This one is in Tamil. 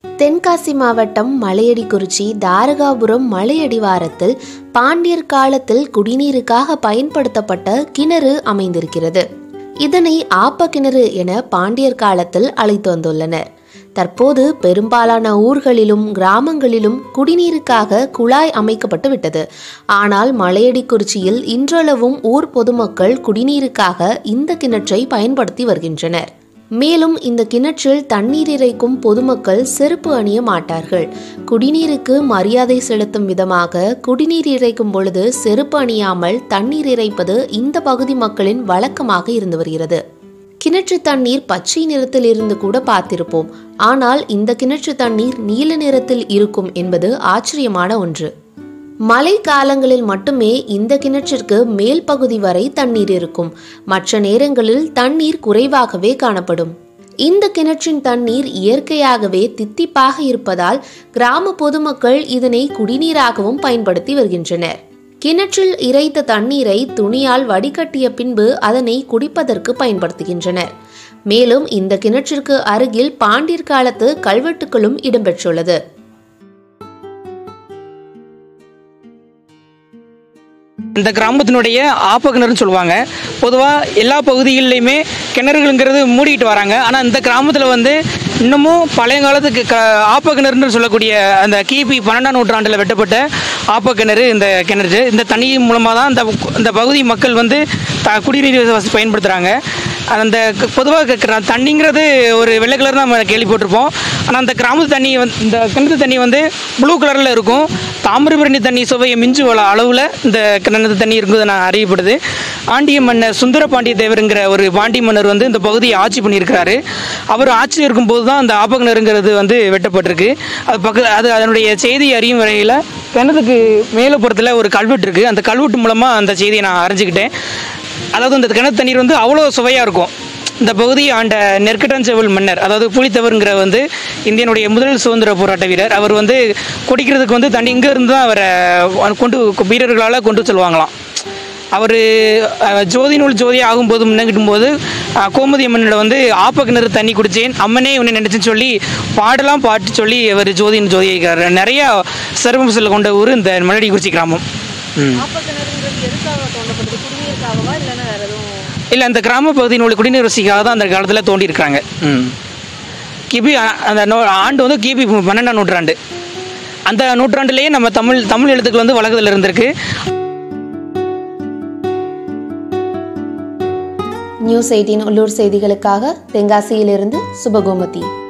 தென்காசி மாவட்டம் மலையடிக்குறிச்சி தாரகாபுரம் மலையடிவாரத்தில் பாண்டியர் காலத்தில் குடிநீருக்காக பயன்படுத்தப்பட்ட கிணறு அமைந்திருக்கிறது இதனை ஆப்ப கிணறு என பாண்டியர் காலத்தில் அழைத்து வந்துள்ளனர் தற்போது பெரும்பாலான ஊர்களிலும் கிராமங்களிலும் குடிநீருக்காக குழாய் அமைக்கப்பட்டு விட்டது ஆனால் மலையடிக்குறிச்சியில் இன்றளவும் ஊர் பொதுமக்கள் குடிநீருக்காக இந்த கிணற்றை பயன்படுத்தி வருகின்றனர் மேலும் இந்த கிணற்றில் தண்ணீர் இறைக்கும் பொதுமக்கள் செருப்பு அணிய மாட்டார்கள் குடிநீருக்கு மரியாதை செலுத்தும் விதமாக குடிநீர் இறைக்கும் பொழுது செருப்பு அணியாமல் தண்ணீர் இறைப்பது இந்த பகுதி மக்களின் வழக்கமாக இருந்து வருகிறது கிணற்று தண்ணீர் பச்சை நிறத்தில் இருந்து கூட பார்த்திருப்போம் ஆனால் இந்த கிணற்று தண்ணீர் நீல நிறத்தில் இருக்கும் என்பது ஆச்சரியமான ஒன்று மழை காலங்களில் மட்டுமே இந்த கிணற்றிற்கு மேல் பகுதி வரை தண்ணீர் இருக்கும் மற்ற நேரங்களில் தண்ணீர் குறைவாகவே காணப்படும் இந்த கிணற்றின் தண்ணீர் இயற்கையாகவே தித்திப்பாக இருப்பதால் கிராம பொதுமக்கள் இதனை குடிநீராகவும் பயன்படுத்தி வருகின்றனர் கிணற்றில் இறைத்த தண்ணீரை துணியால் வடிகட்டிய பின்பு அதனை குடிப்பதற்கு பயன்படுத்துகின்றனர் மேலும் இந்த கிணற்றிற்கு அருகில் பாண்டியர் காலத்து கல்வெட்டுகளும் இடம்பெற்றுள்ளது இந்த கிராமத்தினுடைய ஆப்ப கிணறுன்னு சொல்லுவாங்க பொதுவாக எல்லா பகுதிகளிலையுமே கிணறுகளுங்கிறது மூடிட்டு வராங்க ஆனால் இந்த கிராமத்தில் வந்து இன்னமும் பழைய காலத்துக்கு க ஆப்ப கிணறுன்னு சொல்லக்கூடிய அந்த கிபி பன்னெண்டாம் நூற்றாண்டில் வெட்டப்பட்ட ஆப்ப கிணறு இந்த கிணறு இந்த தண்ணி மூலமாக தான் இந்த இந்த பகுதி மக்கள் வந்து த குடிநீர் வசதி பயன்படுத்துகிறாங்க அந்த பொதுவாக தண்ணிங்கிறது ஒரு வெள்ளை கலர் நம்ம கேள்விப்பட்டிருப்போம் ஆனால் அந்த கிராமத்து தண்ணி வந்து இந்த கிணத்து தண்ணி வந்து ப்ளூ கலரில் இருக்கும் தாமிரபரணி தண்ணி சுவையை மிஞ்சு வள அளவில் இந்த கிணத்து தண்ணி இருக்குது நான் அறியப்படுது ஆண்டிய மன்னர் சுந்தர பாண்டிய தேவருங்கிற ஒரு பாண்டிய மன்னர் வந்து இந்த பகுதியை ஆட்சி பண்ணியிருக்கிறாரு அவர் ஆட்சியில் இருக்கும்போது தான் அந்த ஆப்பகிணறுங்கிறது வந்து வெட்டப்பட்டிருக்கு அது பக்க அது அதனுடைய செய்தி அறியும் வரையில் கிணத்துக்கு மேலப்புறத்தில் ஒரு கல்வெட்டு இருக்குது அந்த கல்வெட்டு மூலமாக அந்த செய்தியை நான் அறிஞ்சிக்கிட்டேன் அதாவது இந்த கிணத்து தண்ணீர் வந்து அவ்வளோ சுவையாக இருக்கும் இந்த பகுதி ஆண்ட நெற்கட்டாஞ்செவல் மன்னர் அதாவது புலித்தவருங்கிற வந்து இந்தியனுடைய முதல் சுதந்திர போராட்ட வீரர் அவர் வந்து குடிக்கிறதுக்கு வந்து தண்ணி இங்கே இருந்து தான் அவரை கொண்டு வீரர்களால் கொண்டு செல்வாங்களாம் அவர் ஜோதி நூல் ஜோதி ஆகும்போது முன்னங்கிட்டும் போது அஹ், கோமதி அம்மனோட வந்து ஆப்ப கிணறு தண்ணி குடித்தேன் அம்மனே உன்னை நினைச்சுன்னு சொல்லி பாடலாம் பாட்டு சொல்லி அவர் ஜோதின்னு ஜோதி ஆகிறார் நிறைய சிறப்பு கொண்ட ஊர் இந்த மலடி குறிச்சி கிராமம் ம் இல்லை அந்த கிராம பகுதியினுடைய குடிநீர் வசதிக்காக தான் அந்த காலத்தில் தோண்டி இருக்காங்க ம் கிபி அ- அந்த நோ ஆண்டு வந்து கிபி பன்னெண்டாம் நூற்றாண்டு அந்த நூற்றாண்டுலேயே நம்ம தமிழ் தமிழ் எழுத்துக்கள் வந்து வழக்கத்தில் இருந்திருக்கு நியூஸ் எயிட்டின் உள்ளூர் செய்திகளுக்காக தென்காசியிலிருந்து சுபகோமதி